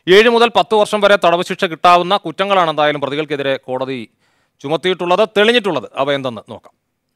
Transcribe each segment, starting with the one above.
ഏഴ് മുതൽ പത്ത് വർഷം വരെ തടവ് ശിക്ഷ കിട്ടാവുന്ന കുറ്റങ്ങളാണ് എന്തായാലും പ്രതികൾക്കെതിരെ കോടതി ചുമത്തിയിട്ടുള്ളത് തെളിഞ്ഞിട്ടുള്ളത് അവ എന്തെന്ന് നോക്കാം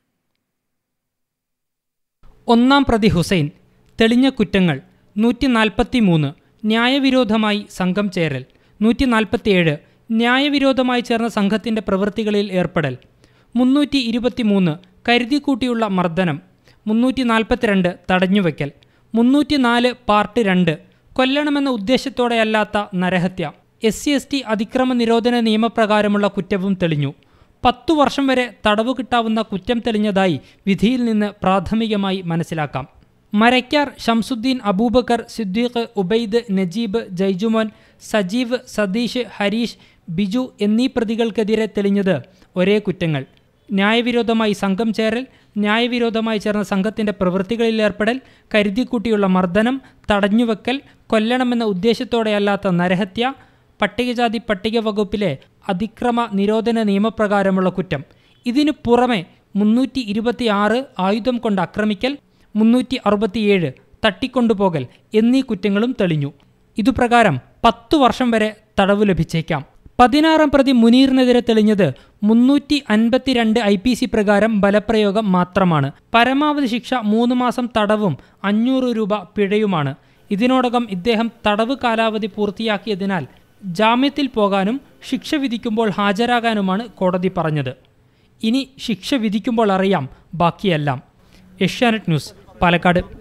ഒന്നാം പ്രതി ഹുസൈൻ തെളിഞ്ഞ കുറ്റങ്ങൾ നൂറ്റി നാൽപ്പത്തി മൂന്ന് ന്യായവിരോധമായി സംഘം ചേരൽ നൂറ്റി നാൽപ്പത്തിയേഴ് ന്യായവിരോധമായി ചേർന്ന സംഘത്തിൻ്റെ പ്രവൃത്തികളിൽ ഏർപ്പെടൽ മുന്നൂറ്റി ഇരുപത്തി മൂന്ന് കരുതിക്കൂട്ടിയുള്ള മർദ്ദനം മുന്നൂറ്റി നാൽപ്പത്തിരണ്ട് തടഞ്ഞുവെക്കൽ മുന്നൂറ്റി നാല് പാർട്ട് രണ്ട് കൊല്ലണമെന്ന ഉദ്ദേശത്തോടെയല്ലാത്ത നരഹത്യ എസ് സി എസ് ടി അതിക്രമ നിരോധന നിയമപ്രകാരമുള്ള കുറ്റവും തെളിഞ്ഞു പത്തു വർഷം വരെ തടവ് കിട്ടാവുന്ന കുറ്റം തെളിഞ്ഞതായി വിധിയിൽ നിന്ന് പ്രാഥമികമായി മനസ്സിലാക്കാം മരയ്ക്കാർ ഷംസുദ്ദീൻ അബൂബക്കർ സിദ്ദീഖ് ഉബൈദ് നജീബ് ജൈജുമോൻ സജീവ് സതീഷ് ഹരീഷ് ബിജു എന്നീ പ്രതികൾക്കെതിരെ തെളിഞ്ഞത് ഒരേ കുറ്റങ്ങൾ ന്യായവിരോധമായി സംഘം ചേരൽ ന്യായവിരോധമായി ചേർന്ന സംഘത്തിൻ്റെ പ്രവൃത്തികളിൽ ഏർപ്പെടൽ കരുതിക്കൂട്ടിയുള്ള മർദ്ദനം തടഞ്ഞുവെക്കൽ കൊല്ലണമെന്ന ഉദ്ദേശത്തോടെയല്ലാത്ത നരഹത്യ പട്ടികജാതി പട്ടിക വകുപ്പിലെ അതിക്രമ നിരോധന നിയമപ്രകാരമുള്ള കുറ്റം ഇതിനു പുറമെ മുന്നൂറ്റി ഇരുപത്തി ആറ് ആയുധം കൊണ്ട് ആക്രമിക്കൽ മുന്നൂറ്റി അറുപത്തിയേഴ് തട്ടിക്കൊണ്ടുപോകൽ എന്നീ കുറ്റങ്ങളും തെളിഞ്ഞു ഇതുപ്രകാരം പത്തു വർഷം വരെ തടവ് ലഭിച്ചേക്കാം പതിനാറാം പ്രതി മുനീറിനെതിരെ തെളിഞ്ഞത് മുന്നൂറ്റി അൻപത്തിരണ്ട് ഐ പി സി പ്രകാരം ബലപ്രയോഗം മാത്രമാണ് പരമാവധി ശിക്ഷ മൂന്ന് മാസം തടവും അഞ്ഞൂറ് രൂപ പിഴയുമാണ് ഇതിനോടകം ഇദ്ദേഹം തടവ് കാലാവധി പൂർത്തിയാക്കിയതിനാൽ ജാമ്യത്തിൽ പോകാനും ശിക്ഷ വിധിക്കുമ്പോൾ ഹാജരാകാനുമാണ് കോടതി പറഞ്ഞത് ഇനി ശിക്ഷ വിധിക്കുമ്പോൾ അറിയാം ബാക്കിയെല്ലാം ഏഷ്യാനെറ്റ് ന്യൂസ് പാലക്കാട്